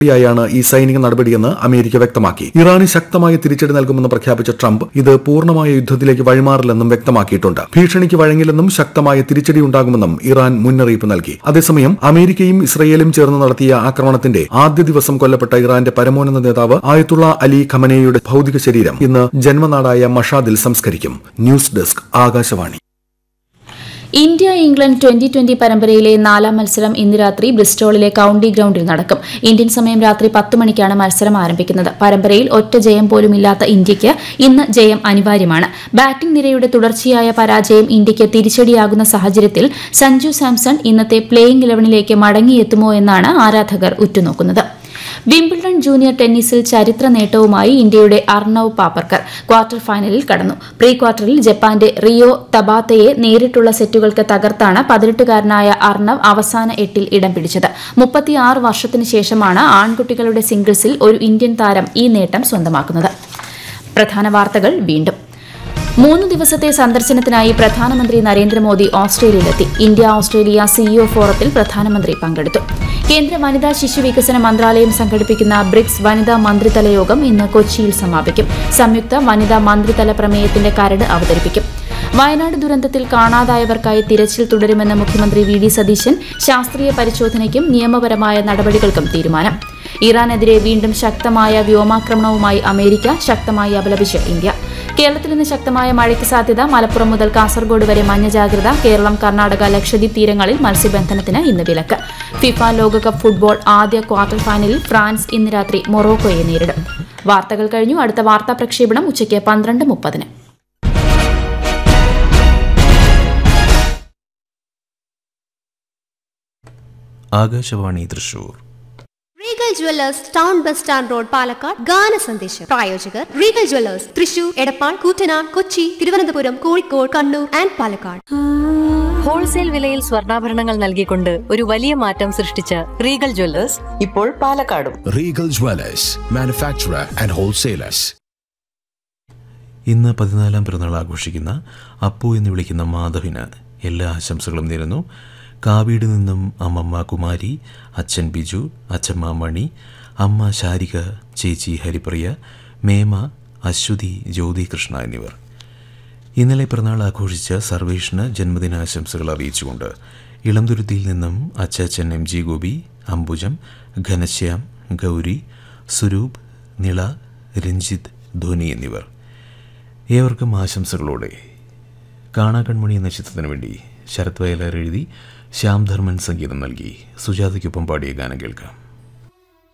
ായാണ് ഈ സൈനിക നടപടിയെന്ന് അമേരിക്ക വ്യക്തമാക്കി ഇറാന് ശക്തമായ തിരിച്ചടി നൽകുമെന്ന് പ്രഖ്യാപിച്ച ട്രംപ് ഇത് പൂർണ്ണമായ യുദ്ധത്തിലേക്ക് വഴിമാറില്ലെന്നും വ്യക്തമാക്കിയിട്ടുണ്ട് ഭീഷണിക്ക് വഴങ്ങില്ലെന്നും ശക്തമായ തിരിച്ചടി ഉണ്ടാകുമെന്നും ഇറാൻ മുന്നറിയിപ്പ് നൽകി അതേസമയം അമേരിക്കയും ഇസ്രയേലും ചേർന്ന് നടത്തിയ ആക്രമണത്തിന്റെ ആദ്യ ദിവസം കൊല്ലപ്പെട്ട ഇറാന്റെ പരമോന്നത നേതാവ് ആയത്തുള്ള അലി ഖമനയുടെ ഭൌതിക ശരീരം ഇന്ന് ജന്മനാടായ മഷാദിൽ സംസ്കരിക്കും news desk Akashvani India England twenty twenty പരമ്പരയിലെ നാലാം മത്സരം ഇന്ന് രാത്രി ബ്രിസ്റ്റോളിലെ കൌണ്ടി ഗ്രൌണ്ടിൽ നടക്കും ഇന്ത്യൻ സമയം രാത്രി പത്ത് മണിക്കാണ് മത്സരം ആരംഭിക്കുന്നത് പരമ്പരയിൽ ഒറ്റ ജയം പോലും ഇല്ലാത്ത ഇന്ത്യയ്ക്ക് ഇന്ന് ജയം അനിവാര്യമാണ് ബാറ്റിംഗ് നിരയുടെ തുടർച്ചയായ പരാജയം ഇന്ത്യയ്ക്ക് തിരിച്ചടിയാകുന്ന സാഹചര്യത്തിൽ സഞ്ജു സാംസൺ ഇന്നത്തെ പ്ലേയിംഗ് ഇലവനിലേക്ക് മടങ്ങിയെത്തുമോ എന്നാണ് ആരാധകർ ഉറ്റുനോക്കുന്നത് വിംബിൾഡൺ ജൂനിയർ ടെന്നീസിൽ ചരിത്ര നേട്ടവുമായി ഇന്ത്യയുടെ അർണവ് പാപ്പർക്കർ ക്വാർട്ടർ ഫൈനലിൽ കടന്നു പ്രീ ക്വാർട്ടറിൽ ജപ്പാന്റെ റിയോ തബാത്തയെ നേരിട്ടുള്ള സെറ്റുകൾക്ക് തകർത്താണ് പതിനെട്ടുകാരനായ അർണവ് അവസാന എട്ടിൽ ഇടം പിടിച്ചത് മുപ്പത്തിയാറ് വർഷത്തിനു ശേഷമാണ് ആൺകുട്ടികളുടെ സിംഗിൾസിൽ ഒരു ഇന്ത്യൻ താരം ഈ നേട്ടം സ്വന്തമാക്കുന്നത് പ്രധാന വാർത്തകൾ വീണ്ടും മൂന്ന് ദിവസത്തെ സന്ദർശനത്തിനായി പ്രധാനമന്ത്രി നരേന്ദ്രമോദി ഓസ്ട്രേലിയയിലെത്തി ഇന്ത്യ ഓസ്ട്രേലിയ സിഇഒ ഫോറത്തിൽ പ്രധാനമന്ത്രി പങ്കെടുത്തു കേന്ദ്ര വനിതാ ശിശു വികസന മന്ത്രാലയം സംഘടിപ്പിക്കുന്ന ബ്രിക്സ് വനിതാ മന്ത്രിതല യോഗം ഇന്ന് കൊച്ചിയിൽ സമാപിക്കും സംയുക്ത വനിതാ മന്ത്രിതല പ്രമേയത്തിന്റെ കരട് അവതരിപ്പിക്കും വയനാട് ദുരന്തത്തിൽ കാണാതായവർക്കായി തിരച്ചിൽ തുടരുമെന്ന് മുഖ്യമന്ത്രി വി ഡി സതീശൻ ശാസ്ത്രീയ പരിശോധനയ്ക്കും നിയമപരമായ നടപടികൾക്കും തീരുമാനം ഇറാനെതിരെ വീണ്ടും ശക്തമായ വ്യോമാക്രമണവുമായി അമേരിക്ക ശക്തമായി അപലപിച്ച് ഇന്ത്യ കേരളത്തിൽ ഇന്ന് ശക്തമായ മഴയ്ക്ക് സാധ്യത മലപ്പുറം മുതൽ കാസർഗോഡ് വരെ മഞ്ഞ ജാഗ്രത കേരളം കർണാടക ലക്ഷദ്വീപ് തീരങ്ങളിൽ മത്സ്യബന്ധനത്തിന് ഇന്ന് വിലക്ക് ഫിഫ ലോകകപ്പ് ഫുട്ബോൾ ആദ്യ ക്വാർട്ടർ ഫൈനലിൽ ഫ്രാൻസ് ഇന്ന് രാത്രി മൊറോക്കോയെ നേരിടും വാർത്തകൾ കഴിഞ്ഞു അടുത്ത വാർത്താ പ്രക്ഷേപണം ഉച്ചയ്ക്ക് പന്ത്രണ്ട് മുപ്പതിന് Akashvani Thrissur Regal jewellers town bus stand road Palakkad ഗാന സന്ദേശം പ്രായോജകർ Regal jewellers Thrissur Edappal Koottanad Kochi Thiruvananthapuram Kozhikode Kannur and Palakkad wholesale വിലയിൽ സ്വർണ്ണാഭരണങ്ങൾ നൽകിക്കൊണ്ട് ഒരു വലിയ മാറ്റം സൃഷ്ടിച്ച റീഗൽ ജ്വല്ലേഴ്സ് ഇപ്പോൾ പാലക്കാടും Regal Dwellers, manufacturer and wholesalers. ഇന്ന് പതിനാലാം പിറന്നാൾ ആഘോഷിക്കുന്ന അപ്പു എന്ന് വിളിക്കുന്ന മാധവിന് എല്ലാ ആശംസകളും നേരുന്നു കാവീട് നിന്നും അമ്മമ്മ കുമാരി അച്ഛൻ ബിജു അച്ഛമ്മ മണി അമ്മ ശാരിക ചേച്ചി ഹരിപ്രിയ മേമ അശ്വതി ജ്യോതി കൃഷ്ണ എന്നിവർ ഇന്നലെ പിറന്നാൾ ആഘോഷിച്ച സർവേഷിന് ജന്മദിനാശംസകൾ അറിയിച്ചുകൊണ്ട് ഇളംതുരുത്തിയിൽ നിന്നും അച്ചാച്ചൻ എം ജി ഗോപി അംബുജം ഘനശ്യാം ഗൗരി സ്വരൂപ് നിള രഞ്ജിത്ത് ധോനി എന്നിവർ ഏവർക്കും ആശംസകളോടെ കാണാക്കൺമണി എന്ന ചിത്രത്തിനു വേണ്ടി ശരത് വയലാർ എഴുതി ശ്യാം ധർമ്മൻ സംഗീതം നൽകി സുജാതയ്ക്കൊപ്പം പാടിയ ഗാനം കേൾക്കാം